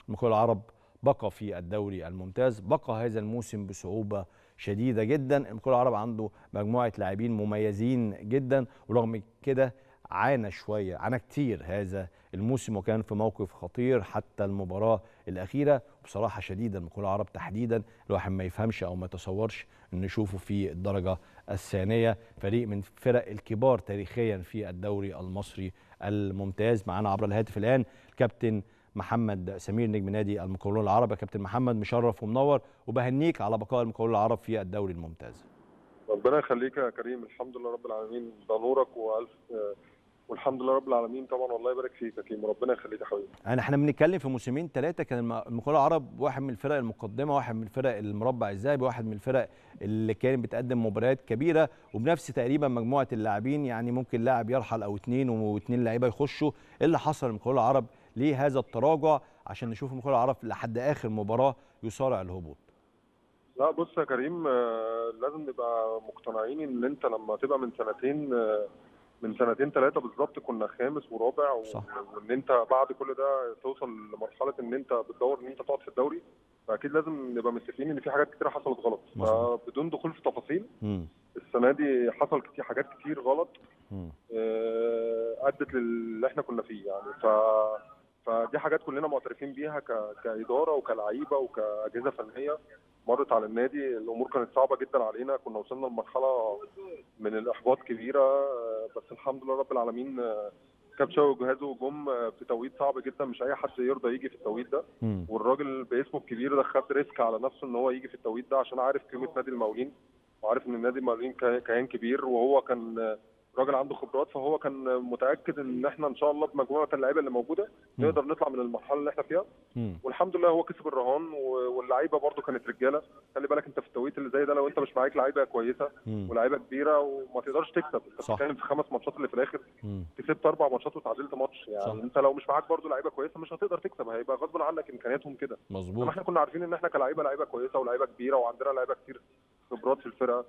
المقاولون العرب بقى في الدوري الممتاز بقى هذا الموسم بصعوبه شديده جدا المقاولون العرب عنده مجموعه لاعبين مميزين جدا ورغم كده عانى شويه عانى كتير هذا الموسم وكان في موقف خطير حتى المباراه الاخيره بصراحه شديده المقاولون العرب تحديدا الواحد ما يفهمش او ما يتصورش ان نشوفه في الدرجه الثانيه فريق من فرق الكبار تاريخيا في الدوري المصري الممتاز معانا عبر الهاتف الان كابتن محمد سمير نجم نادي المقاولون العرب يا كابتن محمد مشرف ومنور وبهنيك على بقاء المقاولون العرب في الدوري الممتاز ربنا يخليك يا كريم الحمد لله رب العالمين ده نورك والف والحمد لله رب العالمين طبعا والله يبارك فيك يا كريم ربنا يخليك يا حبيبي انا احنا بنتكلم في موسمين ثلاثه كان المقاولون العرب واحد من الفرق المقدمه واحد من الفرق المربع الذهبي واحد من الفرق اللي كانت بتقدم مباريات كبيره وبنفس تقريبا مجموعه اللاعبين يعني ممكن لاعب يرحل او اثنين واثنين لعيبه يخشوا ايه اللي حصل للمقاولون العرب ليه هذا التراجع عشان نشوف المقاولون العرب لحد اخر مباراه يصارع الهبوط لا بص يا كريم لازم نبقى مقتنعين ان انت لما تبقى من سنتين من سنتين ثلاثه بالظبط كنا خامس ورابع صح. وان انت بعد كل ده توصل لمرحله ان انت بتدور ان انت تقعد في الدوري فاكيد لازم نبقى متفقين ان في حاجات كتير حصلت غلط مظبوط. فبدون دخول في تفاصيل مم. السنه دي حصل كتير حاجات كتير غلط مم. آه، ادت للي احنا كنا فيه يعني ف فدي حاجات كلنا معترفين بيها ك... كاداره وكلعيبه وكاجهزه فنيه مرت على النادي الامور كانت صعبه جدا علينا كنا وصلنا لمرحله من الاحباط كبيره آه، بس الحمد لله رب العالمين آه، كابتشا وجهازه جم آه، في توقيت صعب جدا مش اي حد يرضى يجي في التوقيت ده مم. والراجل باسمه الكبير ده خد ريسك على نفسه ان هو يجي في التوقيت ده عشان عارف قيمه نادي المقاولين وعارف ان نادي المقاولين كي- كيان كبير وهو كان آه، راجل عنده خبرات فهو كان متاكد ان احنا ان شاء الله بمجموعه اللعيبه اللي موجوده مم. نقدر نطلع من المرحله اللي احنا فيها مم. والحمد لله هو كسب الرهان و- واللعيبه برده كانت رجاله خلي بالك انت في التوقيت اللي زي ده لو انت مش معاك لعيبه كويسه مم. ولاعيبه كبيره وما تقدرش تكسب انت صح. بتتكلم في خمس ماتشات اللي في الاخر مم. كسبت اربع ماتشات وتعادلت ماتش يعني صح. انت لو مش معاك برده لعيبه كويسه مش هتقدر تكسب هيبقى غصب عنك امكانياتهم كده مظبوط انما احنا كنا عارفين ان احنا كلعيبه لعيبه كويسه ولاعيبه كبيره وعندنا لعيبه كتير خبرات في الفرقه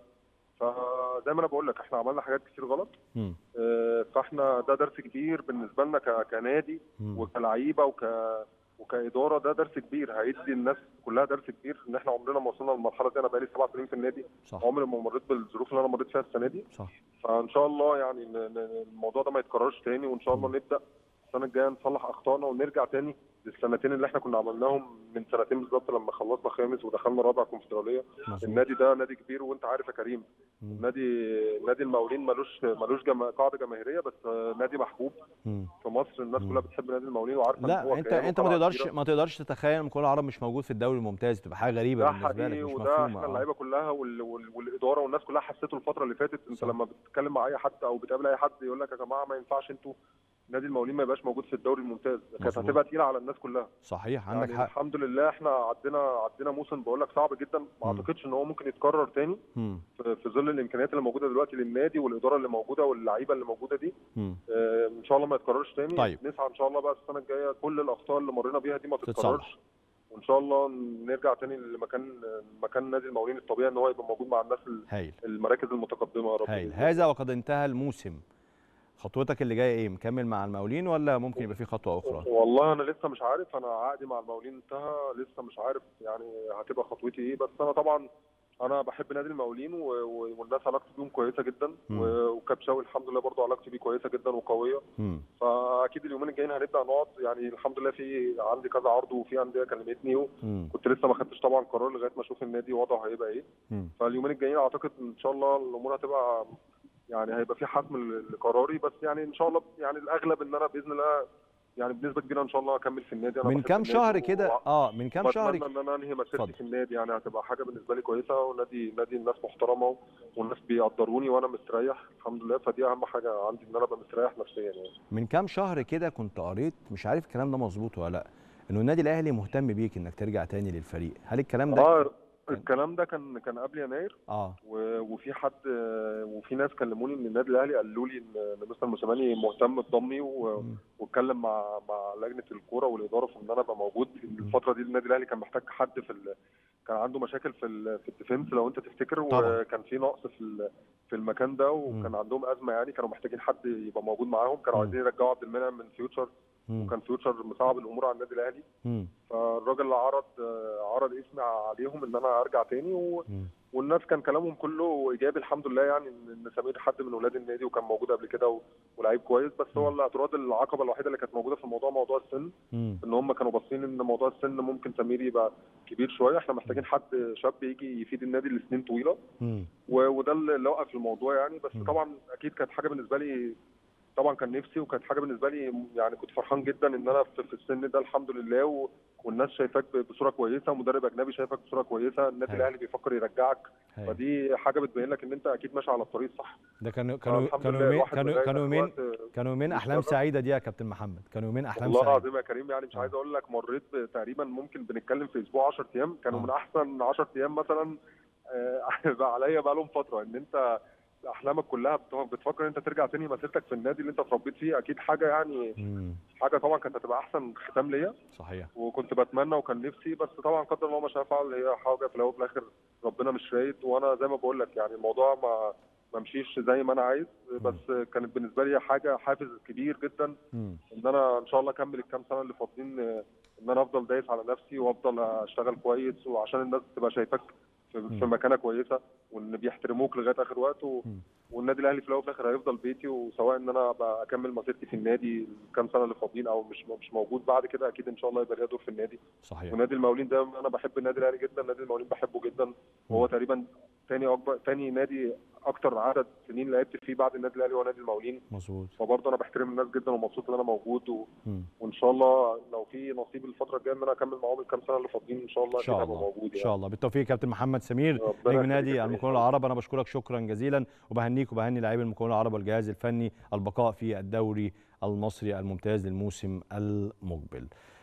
فزي ما انا بقول لك احنا عملنا حاجات كتير غلط مم. اه، فاحنا ده درس كبير بالنسبه لنا ك- كنادي مم. وكلعيبه وك وكاداره ده درس كبير هيدي الناس كلها درس كبير ان احنا عمرنا ما وصلنا للمرحله دي انا بقالي سبع سنين في النادي صح عمري ما مريت بالظروف اللي انا مريت فيها السنه دي صح فان شاء الله يعني ن- ن- الموضوع ده ما يتكررش تاني وان شاء الله نبدا السنه الجايه نصلح اخطائنا ونرجع تاني للسنتين اللي احنا كنا عملناهم من سنتين بالظبط لما خلصنا خامس ودخلنا رابع كونفدراليه مظبوط النادي ده نادي كبير وانت عارف يا كريم مم. نادي نادي المقاولين ملوش ملوش جما... قاعده جماهيريه بس آه، نادي محبوب مم. في مصر الناس مم. كلها بتحب نادي المقاولين وعارفه إن لا هو انت كيان انت ما وطلعة تقدرش كبيرة. ما تقدرش تتخيل ان كل العرب مش موجود في الدوري الممتاز تبقى حاجه غريبه ده بالنسبه لك حقيقي مش وده مفهومه احنا آه. اللعيبه كلها وال... وال... والاداره والناس كلها حسيته الفتره اللي فاتت انت صح. لما بتتكلم مع اي حد او بتقابل اي حد يقول لك يا جماعه ما ينفعش انتوا نادي المقاولين ما يبقاش موجود في الدوري الممتاز كانت مظبوط. هتبقى تقيله على الناس كلها صحيح عندك يعني حق الحمد لله احنا عدينا عدينا موسم بقول لك صعب جدا ما مم. اعتقدش ان هو ممكن يتكرر تاني مم. في في ظل الامكانيات اللي موجوده دلوقتي للنادي والاداره اللي موجوده واللعيبه اللي موجوده دي مم. آه، ان شاء الله ما يتكررش تاني طيب. نسعى ان شاء الله بقى السنه الجايه كل الاخطاء اللي مرينا بيها دي ما تتصلح. تتكررش وان شاء الله نرجع تاني لمكان مكان نادي المقاولين الطبيعي ان هو يبقى موجود مع الناس ال- هايل المراكز المتقدمه يا رب هايل بإذن الله. هذا وقد انتهى الموسم خطوتك اللي جايه ايه مكمل مع المقاولين ولا ممكن يبقى في خطوه اخرى والله انا لسه مش عارف انا عقدي مع المقاولين انتهى لسه مش عارف يعني هتبقى خطوتي ايه بس انا طبعا انا بحب نادي المقاولين و- و- والناس علاقتي بيهم كويسه جدا مم. و- وكابشاوي الحمد لله برضو علاقتي بيه كويسه جدا وقويه مم. فاكيد اليومين الجايين هنبدا نقعد يعني الحمد لله في عندي كذا عرض وفي انديه كلمتني مم. كنت لسه ما خدتش طبعا قرار لغايه ما اشوف النادي وضعه هيبقى ايه مم. فاليومين الجايين اعتقد ان شاء الله الامور هتبقى يعني هيبقى في حسم ل- لقراري بس يعني ان شاء الله يعني الاغلب ان انا باذن الله يعني بنسبه كبيره ان شاء الله اكمل في النادي انا من بحب كام النادي شهر و- كده اه من كام شهر بتمنى ان انا انهي مسيرتي اتفضل. في النادي يعني هتبقى حاجه بالنسبه لي كويسه ونادي نادي الناس محترمه والناس بيقدروني وانا مستريح الحمد لله فدي اهم حاجه عندي ان انا ابقى مستريح نفسيا يعني من كام شهر كده كنت قريت مش عارف الكلام ده مظبوط ولا لا انه النادي الاهلي مهتم بيك انك ترجع تاني للفريق هل الكلام ده اه الكلام ده كان كان قبل يناير اه و- وفي حد وفي ناس كلموني من النادي الاهلي قالوا لي ان إن مستر موسيماني مهتم بضمي و- مم. واتكلم مع مع لجنه الكوره والاداره في ان انا ابقى موجود الفتره دي النادي الاهلي كان محتاج حد في ال... كان عنده مشاكل في ال... في الديفنس لو انت تفتكر طبعا. وكان في نقص في ال... في المكان ده وكان مم. عندهم ازمه يعني كانوا محتاجين حد يبقى موجود معاهم كانوا مم. عايزين يرجعوا عبد المنعم من فيوتشر مم. وكان فيوتشر مصعب الامور على النادي الاهلي مم. ف... الراجل عرض آه، عرض اسمي عليهم ان انا ارجع تاني و... مم. والناس كان كلامهم كله ايجابي الحمد لله يعني ان إن سمير حد من ولاد النادي وكان موجود قبل كده و... ولعيب كويس بس هو الاعتراض العقبه الوحيده اللي كانت موجوده في الموضوع موضوع السن مم. ان هم كانوا باصين ان موضوع السن ممكن سمير يبقى كبير شويه احنا محتاجين حد شاب يجي يفيد النادي لسنين طويله مم. و- وده اللي وقف الموضوع يعني بس مم. طبعا اكيد كانت حاجه بالنسبه لي طبعا كان نفسي وكانت حاجه بالنسبه لي يعني كنت فرحان جدا ان انا في, في السن ده الحمد لله و... والناس شايفاك ب- بصوره كويسه ومدرب اجنبي شايفك بصوره كويسه النادي هاي. الاهلي بيفكر يرجعك هاي. فدي حاجه بتبين لك ان انت اكيد ماشي على الطريق الصح ده كانوا كانوا فالحمد كانوا لله يومين الواحد كانوا لغاية كانوا يومين دلوقتي كانوا يومين احلام بيشتغل. سعيده دي يا كابتن محمد كانوا يومين احلام والله سعيده العظيم يا كريم يعني مش آه. عايز اقول لك مريت ب- تقريبا ممكن بنتكلم في اسبوع 10 ايام كانوا آه. من احسن 10 ايام مثلا آه، بقى عليا بقى لهم فتره ان انت احلامك كلها بت- بتفكر ان انت ترجع تاني مسيرتك في النادي اللي انت اتربيت فيه اكيد حاجه يعني مم. حاجه طبعا كانت هتبقى احسن ختام ليا صحيح وكنت بتمنى وكان نفسي بس طبعا قدر الله ما شاء فعل هي حاجه في الاول وفي الاخر ربنا مش رايد وانا زي ما بقول لك يعني الموضوع ما ما مشيش زي ما انا عايز بس كانت بالنسبه لي حاجه حافز كبير جدا مم. ان انا ان شاء الله اكمل الكام سنه اللي فاضلين آه، ان انا افضل دايس على نفسي وافضل اشتغل كويس وعشان الناس تبقى شايفاك في, في مم. مكانه كويسه وان بيحترموك لغايه اخر وقت و... مم. والنادي الاهلي في الاول وفي الاخر هيفضل بيتي وسواء ان انا ابقى اكمل مسيرتي في النادي الكام سنه اللي فاضلين او مش مش موجود بعد كده اكيد ان شاء الله يبقى ليا دور في النادي صحيح ونادي المقاولين ده انا بحب النادي الاهلي جدا نادي المقاولين بحبه جدا وهو تقريبا تاني اكبر تاني نادي اكتر عدد سنين لعبت فيه بعد النادي الاهلي هو نادي المقاولين مظبوط فبرضه انا بحترم الناس جدا ومبسوط ان انا موجود و... مم. وان شاء الله لو في نصيب الفتره الجايه ان انا اكمل معاهم الكام سنه اللي فاضلين ان شاء الله ان شاء أكيد هبقى الله موجود ان شاء الله بالتوفيق يا كابتن محمد سمير ربنا نجم يخليك نادي يا كريم. المكون العرب انا بشكرك شكرا جزيلا وبهنيك وبهني لاعبي المكون العرب والجهاز الفني البقاء في الدوري المصري الممتاز للموسم المقبل